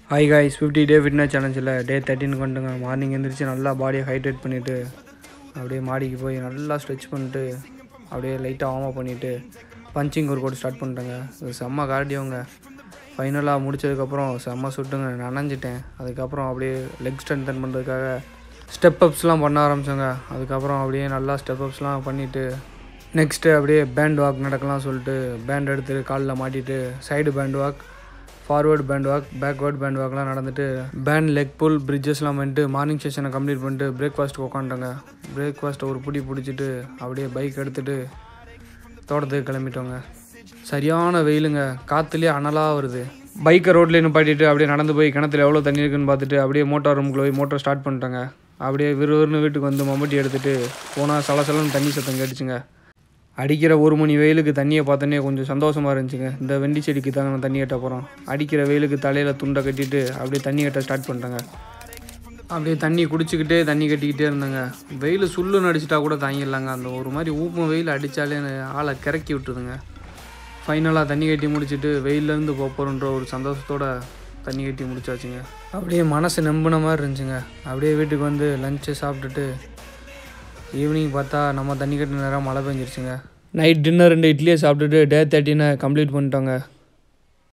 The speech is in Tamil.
hi guys fifty day fitness சேலஞ்சில் டே தேர்ட்டின் கொண்டுங்க மார்னிங் எழுந்திரிச்சு நல்லா பாடியை ஹைட்ரேட் பண்ணிவிட்டு அப்படியே மாடிக்கு போய் நல்லா ஸ்ட்ரெச் பண்ணிட்டு அப்படியே லைட்டாக வார்ம் அப் பண்ணிவிட்டு பஞ்சிங் ஒர்க் அவுட் ஸ்டார்ட் பண்ணிட்டேங்க இது செம்ம கார்டியோங்க ஃபைனலாக முடிச்சதுக்கப்புறம் செம்ம சுட்டுங்க நனைஞ்சிட்டேன் அதுக்கப்புறம் அப்படியே லெக் ஸ்ட்ரென்தன் பண்ணுறதுக்காக ஸ்டெப் அப்ஸ்லாம் பண்ண ஆரம்பித்தோங்க அதுக்கப்புறம் அப்படியே நல்லா ஸ்டெப் அப்ஸ்லாம் பண்ணிவிட்டு நெக்ஸ்ட்டு அப்படியே பேண்ட் வாக் நடக்கலாம் சொல்லிட்டு பேண்ட் எடுத்து காலில் மாட்டிட்டு side band walk forward band walk backward band வாக்லாம் நடந்துட்டு பேண்ட் லெக் புல் பிரிட்ஜஸ்லாம் பண்ணிட்டு மார்னிங் செஷனை கம்ப்ளீட் பண்ணிட்டு பிரேக்ஃபாஸ்ட் உட்காந்துட்டோங்க பிரேக்ஃபாஸ்ட்டை ஒரு பிடி பிடிச்சிட்டு அப்படியே பைக் எடுத்துகிட்டு தோட்டத்துக்கு கிளம்பிட்டோங்க சரியான வெயிலுங்க காற்றுலேயே அனலாக வருது பைக்கை ரோட்லேயே நிப்பாட்டிட்டு அப்படியே நடந்து போய் கிணத்துல எவ்வளோ தண்ணி இருக்குன்னு பார்த்துட்டு அப்படியே மோட்டார் ரூமுக்குள்ள போய் மோட்டர் ஸ்டார்ட் பண்ணிட்டோங்க அப்படியே விறுவிறுன்னு வீட்டுக்கு வந்து மம்பட்டி எடுத்துகிட்டு போனால் சலசலன்னு தண்ணி சத்தம் கேட்டுச்சுங்க அடிக்கிற ஒரு மணி வெயிலுக்கு தண்ணியை பார்த்தோன்னே கொஞ்சம் சந்தோஷமாக இருந்துச்சுங்க இந்த வெண்டி செடிக்கு தாங்க நான் தண்ணி கட்ட போகிறோம் அடிக்கிற வெயிலுக்கு தலையில் துண்டை கட்டிட்டு அப்படியே தண்ணி கட்ட ஸ்டார்ட் பண்ணிட்டேங்க அப்படியே தண்ணி குடிச்சிக்கிட்டே தண்ணி கட்டிக்கிட்டே இருந்தேங்க வெயில் சுள்ளுன்னு அடிச்சிட்டா கூட தாங்கிடலாங்க அந்த ஒரு மாதிரி ஊப்பம் வெயில் அடித்தாலே ஆளை கிறக்கி விட்டுருதுங்க ஃபைனலாக தண்ணி கட்டி முடிச்சுட்டு வெயிலேருந்து போகிறோன்ற ஒரு சந்தோஷத்தோட தண்ணி கட்டி முடிச்சாச்சுங்க அப்படியே மனசு நம்பின மாதிரி இருந்துச்சுங்க அப்படியே வீட்டுக்கு வந்து லஞ்சு சாப்பிட்டுட்டு ஈவினிங் பார்த்தா நம்ம தண்ணி கட்டின நேரம் மழை பெஞ்சிருச்சுங்க நைட் டின்னர் ரெண்டு இட்லியை சாப்பிட்டுட்டு டே தேர்ட்டினை கம்ப்ளீட் பண்ணிட்டோங்க